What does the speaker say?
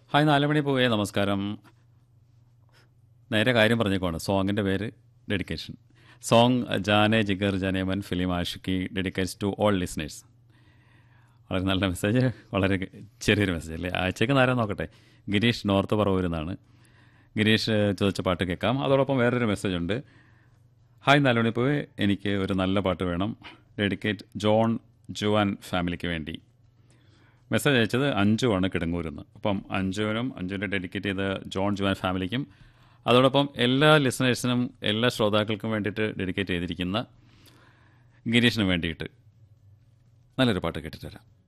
hi നാലുമണി പോവേ നമസ്കാരം നേരെ കാര്യം പറഞ്ഞേക്കുവാണ് സോങ്ങിൻ്റെ പേര് dedication song Jaane Jigar Jaaneman film Aashiqui dedicates to all listeners വളരെ നല്ല മെസ്സേജ് വളരെ ചെറിയൊരു മെസ്സേജ് അല്ലേ ആഴ്ചയ്ക്ക് നേരം നോക്കട്ടെ ഗിരീഷ് നോർത്ത് പറവൂരിൽ നിന്നാണ് ഗിരീഷ് ചോദിച്ച പാട്ട് കേൾക്കാം അതോടൊപ്പം വേറൊരു മെസ്സേജ് ഉണ്ട് ഹായ് നാലുമണി പോവേ എനിക്ക് ഒരു നല്ല പാട്ട് വേണം ഡെഡിക്കേറ്റ് ജോൺ ജുവാൻ ഫാമിലിക്ക് വേണ്ടി മെസ്സേജ് അയച്ചത് അഞ്ജുവാണ് കിടങ്ങൂരിൽ നിന്ന് അപ്പം അഞ്ജുവിനും അഞ്ജുവിൻ്റെ ഡെഡിക്കേറ്റ് ചെയ്ത ജോൺ ജുവാൻ ഫാമിലിക്കും അതോടൊപ്പം എല്ലാ ലിസണേഴ്സിനും എല്ലാ ശ്രോതാക്കൾക്കും വേണ്ടിയിട്ട് ഡെഡിക്കേറ്റ് ചെയ്തിരിക്കുന്ന ഗിരീഷിന് വേണ്ടിയിട്ട് നല്ലൊരു പാട്ട് കേട്ടിട്ട് വരാം